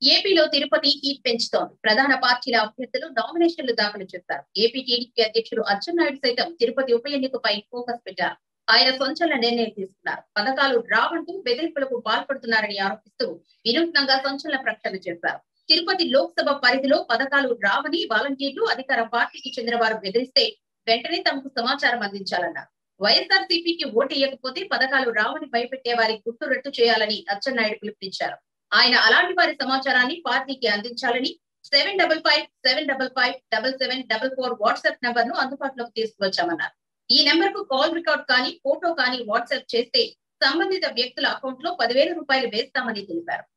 ఏపీలో తిరుపతి హీట్ పెంచుతోంది ప్రధాన పార్టీల అభ్యర్థులు నామినేషన్లు దాఖలు చేశారు ఏపీ టీడీపీ అధ్యక్షుడు అచ్చెన్నాయుడు సైతం తిరుపతి ఉప ఎన్నికపై ఫోకస్ పెట్టారు ఆయన సంచలన నిర్ణయం తీసుకున్నారు పథకాలు రావంటూ బెదిరింపులకు పాల్పడుతున్నారని ఆరోపిస్తూ వినూత్నంగా సంచలన ప్రకటన చేశారు తిరుపతి లోక్సభ పరిధిలో పథకాలు రావని వాలంటీర్లు అధికార పార్టీకి చెందిన వారు బెదిరిస్తే వెంటనే తమకు సమాచారం అందించాలన్నారు వైఎస్ఆర్ సిపికి ఓటు ఇవ్వకపోతే పథకాలు రావని భయపెట్టే వారి గుట్టు రట్టు చేయాలని అచ్చెన్నాయుడు పిలుపునిచ్చారు ఆయన అలాంటి వారి సమాచారాన్ని పార్టీకి అందించాలని seven double five seven double five double seven double four WhatsApp number ను అందుబాటులోకి తీసుకువచ్చామన్నారు ఈ నెంబర్ కు కాల్ రికార్డ్ కానీ ఫోటో కానీ వాట్సాప్ చేస్తే సంబంధిత వ్యక్తుల అకౌంట్ లో పదివేల రూపాయలు వేస్తామని తెలిపారు